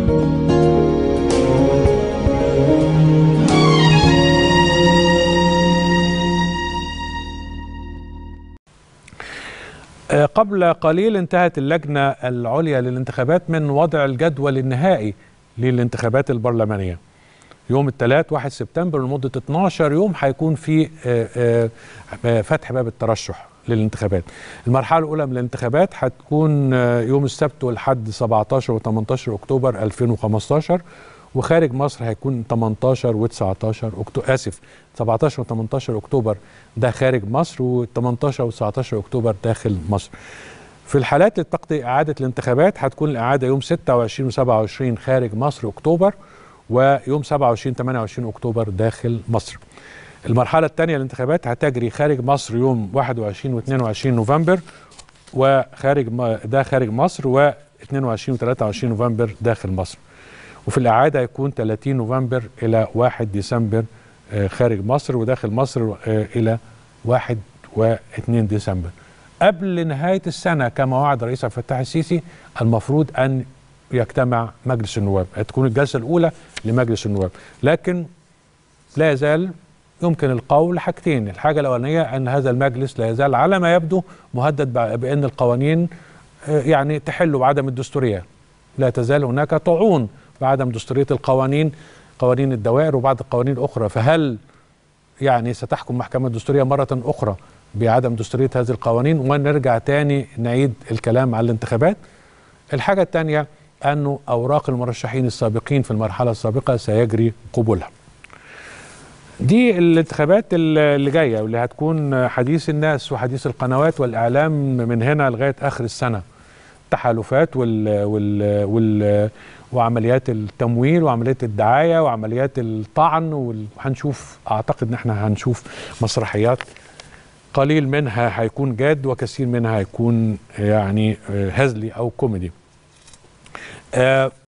قبل قليل انتهت اللجنة العليا للانتخابات من وضع الجدول النهائي للانتخابات البرلمانية يوم الثلاث 1 سبتمبر لمدة 12 يوم هيكون في فتح باب الترشح للانتخابات المرحلة الأولى من الانتخابات هتكون يوم السبت والحد 17 و 18 أكتوبر 2015 وخارج مصر هيكون 18 و19 أكتوبر آسف 17 و18 أكتوبر ده خارج مصر و18 و19 أكتوبر داخل مصر في الحالات اللي تقضي إعادة الانتخابات هتكون الإعادة يوم 26 و27 خارج مصر أكتوبر ويوم 27 28 أكتوبر داخل مصر المرحلة الثانية للانتخابات هتجري خارج مصر يوم 21 و 22 نوفمبر وخارج ده خارج مصر و 22 و 23 نوفمبر داخل مصر وفي الإعادة هيكون 30 نوفمبر إلى 1 ديسمبر خارج مصر وداخل مصر إلى 1 و 2 ديسمبر قبل نهاية السنة كما وعد رئيس عبد الفتاح السيسي المفروض أن يجتمع مجلس النواب تكون الجلسة الأولى لمجلس النواب لكن لا يزال يمكن القول حاجتين الحاجة الأولانية أن هذا المجلس لا يزال على ما يبدو مهدد بأن القوانين يعني تحل بعدم الدستورية لا تزال هناك طعون بعدم دستورية القوانين قوانين الدوائر وبعض القوانين الأخرى فهل يعني ستحكم محكمة الدستورية مرة أخرى بعدم دستورية هذه القوانين ونرجع تاني نعيد الكلام على الانتخابات الحاجة الثانية أنه أوراق المرشحين السابقين في المرحلة السابقة سيجري قبولها دي الانتخابات اللي جاية واللي هتكون حديث الناس وحديث القنوات والإعلام من هنا لغاية آخر السنة التحالفات وال, وال, وال وعمليات التمويل وعمليات الدعاية وعمليات الطعن وهنشوف أعتقد إن احنا هنشوف مسرحيات قليل منها هيكون جاد وكثير منها هيكون يعني هزلي أو كوميدي آه